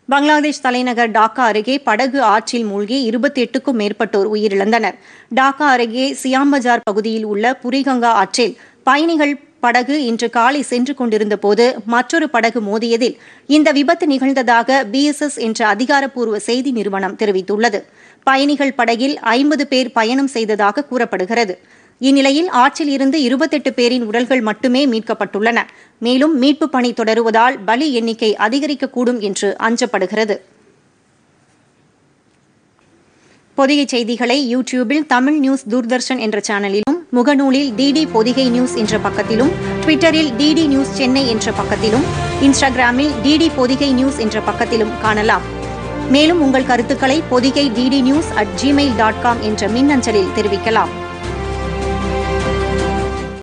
பங்களாதேஷ் தலைநகர் டாக்கா அருகே படகு ஆற்றில் மூழ்கி இருபத்தி எட்டுக்கும் மேற்பட்டோர் உயிரிழந்தனர் டாக்கா அருகே சியாம்பஜார் பகுதியில் உள்ள புரிகங்கா ஆற்றில் பயணிகள் படகு இன்று காலை சென்று கொண்டிருந்த போது மற்றொரு படகு மோதியதில் இந்த விபத்து நிகழ்ந்ததாக பிஎஸ்எஸ் என்ற அதிகாரப்பூர்வ செய்தி நிறுவனம் தெரிவித்துள்ளது பயணிகள் படகில் ஐம்பது பேர் பயணம் செய்ததாக கூறப்படுகிறது இந்நிலையில் ஆற்றில் இருந்து இருபத்தெட்டு பேரின் உடல்கள் மட்டுமே மீட்கப்பட்டுள்ளன மேலும் மீட்புப் பணி தொடருவதால் பலி எண்ணிக்கை அதிகரிக்கக்கூடும் என்று அஞ்சப்படுகிறது பொதிகை செய்திகளை யூடியூபில் தமிழ் நியூஸ் தூர்தர்ஷன் என்ற சேனலிலும் முகநூலில் டிடி பொதிகை நியூஸ் என்ற பக்கத்திலும் ட்விட்டரில் டிடி நியூஸ் சென்னை என்ற பக்கத்திலும் இன்ஸ்டாகிராமில் டிடி பொதிகை நியூஸ் என்ற பக்கத்திலும் காணலாம் மேலும் உங்கள் கருத்துக்களை Podhigai DD news at Gmail dot com என்ற மின்னஞ்சலில் தெரிவிக்கலாம்